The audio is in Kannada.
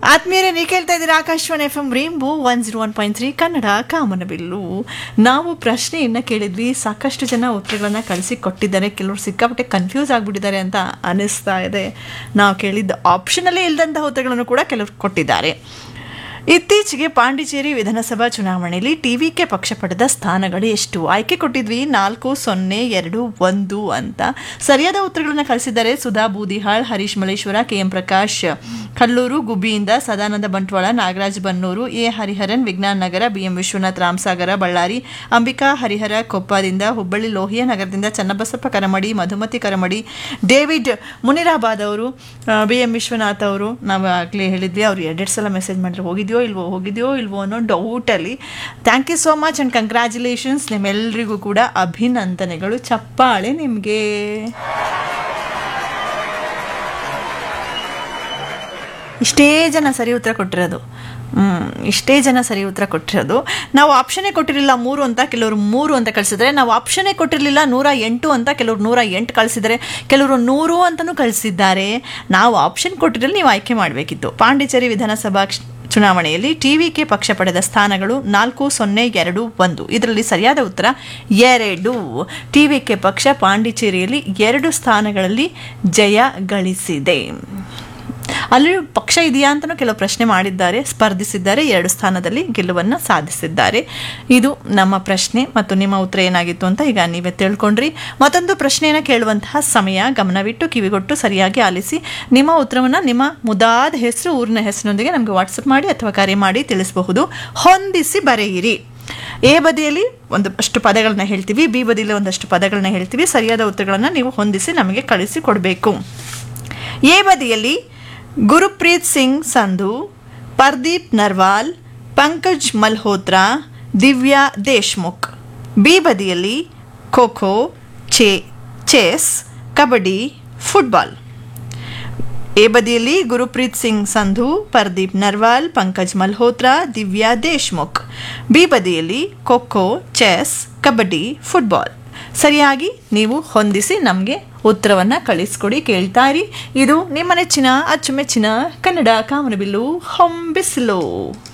ಆತ್ಮೀಯರೇ ನೀವು ಕೇಳ್ತಾ ಇದ್ದೀರಾ Akashvani F M rainbow one zero one point three Kannada Kamanabillu ನಾವು ಪ್ರಶ್ನೆಯನ್ನು ಕೇಳಿದ್ವಿ ಸಾಕಷ್ಟು ಜನ ಉತ್ತರಗಳನ್ನು ಕಳಿಸಿ ಕೊಟ್ಟಿದ್ದಾರೆ ಕೆಲವರು ಸಿಕ್ಕಾಪಟ್ಟೆ ಕನ್ಫ್ಯೂಸ್ ಆಗಿಬಿಟ್ಟಿದ್ದಾರೆ ಅಂತ ಅನಿಸ್ತಾ ಇದೆ ನಾವು ಕೇಳಿದ್ದ ಆಪ್ಷನಲ್ಲೇ ಇಲ್ಲದಂತಹ ಉತ್ತರಗಳನ್ನು ಕೂಡ ಕೆಲವರು ಕೊಟ್ಟಿದ್ದಾರೆ ಇತ್ತೀಚೆಗೆ ಪಾಂಡಿಚೇರಿ ವಿಧಾನಸಭಾ ಚುನಾವಣೆಯಲ್ಲಿ ಟಿವಿಕೆ ಪಕ್ಷ ಪಡೆದ ಸ್ಥಾನಗಳು ಎಷ್ಟು ಆಯ್ಕೆ ಕೊಟ್ಟಿದ್ವಿ ನಾಲ್ಕು ಸೊನ್ನೆ ಎರಡು ಒಂದು ಅಂತ ಸರಿಯಾದ ಉತ್ತರಗಳನ್ನು ಕಳಿಸಿದ್ದಾರೆ ಸುಧಾ ಬೂದಿಹಾಳ್ ಹರೀಶ್ ಮಲೇಶ್ವರ ಕೆ ಎಂ ಪ್ರಕಾಶ್ ಕಲ್ಲೂರು ಗುಬ್ಬಿಯಿಂದ Sadananda Bantwal Nagaraj Bannur A Hariharan Vijnana Nagara B M Vishwanath Ramasagara Ballari Ambika Harihara ಕೊಪ್ಪದಿಂದ ಹುಬ್ಬಳ್ಳಿ ಲೋಹಿಯ ನಗರದಿಂದ ಚನ್ನಬಸಪ್ಪ ಕರಮಡಿ ಮಧುಮತಿ ಕರಮಡಿ ಡೇವಿಡ್ ಮುನಿರಾಬಾದ್ ಅವರು ಬಿ ಎಂ ವಿಶ್ವನಾಥ್ ಅವರು ನಾವು ಆಗಲೇ ಹೇಳಿದ್ವಿ ಅವ್ರು ಎರಡೆರಡು ಸಲ ಮೆಸೇಜ್ ಮಾಡಿದ್ರೆ ಹೋಗಿದ್ಯೋ ಇಲ್ವೋ ಹೋಗಿದ್ಯೋ ಇಲ್ವೋ ಅನ್ನೋ ಡೌಟಲ್ಲಿ thank you so much and congratulations ನಿಮ್ಮೆಲ್ಲರಿಗೂ ಕೂಡ ಅಭಿನಂದನೆಗಳು ಚಪ್ಪಾಳೆ ನಿಮಗೆ ಇಷ್ಟೇ ಜನ ಸರಿ ಉತ್ತರ ಕೊಟ್ಟಿರೋದು ಹ್ಮ್, ಇಷ್ಟೇ ಜನ ಸರಿ ಉತ್ತರ ಕೊಟ್ಟಿರೋದು ನಾವು ಆಪ್ಷನ್ನೇ ಕೊಟ್ಟಿರಲಿಲ್ಲ ಮೂರು ಅಂತ ಕೆಲವರು ಮೂರು ಅಂತ ಕಳಿಸಿದ್ರೆ ನಾವು ಆಪ್ಷನ್ನೇ ಕೊಟ್ಟಿರಲಿಲ್ಲ ನೂರ ಎಂಟು ಅಂತ ಕೆಲವರು ನೂರ ಎಂಟು ಕಳಿಸಿದರೆ ಕೆಲವರು ನೂರು ಅಂತಲೂ ಕಳಿಸಿದ್ದಾರೆ ನಾವು ಆಪ್ಷನ್ ಕೊಟ್ಟಿರಲಿ ನೀವು ಆಯ್ಕೆ ಮಾಡಬೇಕಿತ್ತು ಪಾಂಡಿಚೇರಿ ವಿಧಾನಸಭಾ ಕ್ಷ- ಚುನಾವಣೆಯಲ್ಲಿ ಟಿವಿಕೆ ಪಕ್ಷ ಪಡೆದ ಸ್ಥಾನಗಳು ನಾಲ್ಕು ಸೊನ್ನೆ ಎರಡು ಒಂದು ಇದರಲ್ಲಿ ಸರಿಯಾದ ಉತ್ತರ ಎರಡು ಟಿವಿಕೆ ಪಕ್ಷ ಪಾಂಡಿಚೇರಿಯಲ್ಲಿ ಎರಡು ಸ್ಥಾನಗಳಲ್ಲಿ ಜಯ ಗಳಿಸಿದೆ ಅಲ್ಲಿ ಪಕ್ಷ ಇದೆಯಾ ಅಂತಲೂ ಕೆಲವು ಪ್ರಶ್ನೆ ಮಾಡಿದ್ದಾರೆ ಸ್ಪರ್ಧಿಸಿದ್ದಾರೆ ಎರಡು ಸ್ಥಾನದಲ್ಲಿ ಗೆಲುವನ್ನು ಸಾಧಿಸಿದ್ದಾರೆ ಇದು ನಮ್ಮ ಪ್ರಶ್ನೆ ಮತ್ತು ನಿಮ್ಮ ಉತ್ತರ ಏನಾಗಿತ್ತು ಅಂತ ಈಗ ನೀವೇ ತಿಳ್ಕೊಂಡ್ರಿ ಮತ್ತೊಂದು ಪ್ರಶ್ನೆಯನ್ನು ಕೇಳುವಂತಹ ಸಮಯ ಗಮನವಿಟ್ಟು ಕಿವಿಗೊಟ್ಟು ಸರಿಯಾಗಿ ಆಲಿಸಿ ನಿಮ್ಮ ಉತ್ತರವನ್ನು ನಿಮ್ಮ ಮುದಾದ ಹೆಸರು ಊರಿನ ಹೆಸರಿನೊಂದಿಗೆ ನಮಗೆ ವಾಟ್ಸಪ್ ಮಾಡಿ ಅಥವಾ ಕರೆ ಮಾಡಿ ತಿಳಿಸಬಹುದು ಹೊಂದಿಸಿ ಬರೆಯಿರಿ ಎ ಬದಿಯಲ್ಲಿ ಒಂದಷ್ಟು ಪದಗಳನ್ನ ಹೇಳ್ತೀವಿ ಬಿ ಬದಿಯಲ್ಲಿ ಒಂದಷ್ಟು ಪದಗಳನ್ನ ಹೇಳ್ತೀವಿ ಸರಿಯಾದ ಉತ್ತರಗಳನ್ನು ನೀವು ಹೊಂದಿಸಿ ನಮಗೆ ಕಳಿಸಿ ಕೊಡಬೇಕು ಎ ಬದಿಯಲ್ಲಿ ಗುರುಪ್ರೀತ್ ಸಿಂಗ್ ಸಂಧು ಪರ್ದೀಪ್ ನರ್ವಾಲ್ ಪಂಕಜ್ ಮಲ್ಹೋತ್ರಾ ದಿವ್ಯಾ ದೇಶ್ಮುಖ್ ಬಿ ಬದಿಯಲ್ಲಿ ಖೋಖೋ ಚೇ ಚೆಸ್ ಕಬಡ್ಡಿ ಫುಟ್ಬಾಲ್ ಎ ಬದಿಯಲ್ಲಿ ಗುರುಪ್ರೀತ್ ಸಿಂಗ್ ಸಂಧು ಪರ್ದೀಪ್ ನರ್ವಾಲ್ ಪಂಕಜ್ ಮಲ್ಹೋತ್ರಾ ದಿವ್ಯಾ ದೇಶ್ಮುಖ್ ಬಿ ಬದಿಯಲ್ಲಿ ಖೋಖೋ ಚೆಸ್ ಕಬಡ್ಡಿ ಫುಟ್ಬಾಲ್ ಸರಿಯಾಗಿ ನೀವು ಹೊಂದಿಸಿ ನಮಗೆ ಉತ್ತರವನ್ನು ಕಳಿಸ್ಕೊಡಿ ಕೇಳ್ತಾ ಇರಿ ಇದು ನಿಮ್ಮ ನೆಚ್ಚಿನ ಅಚ್ಚುಮೆಚ್ಚಿನ ಕನ್ನಡ ಕಾಮನಬಿಲ್ಲು ಹೊಂಬಿಸಿಲು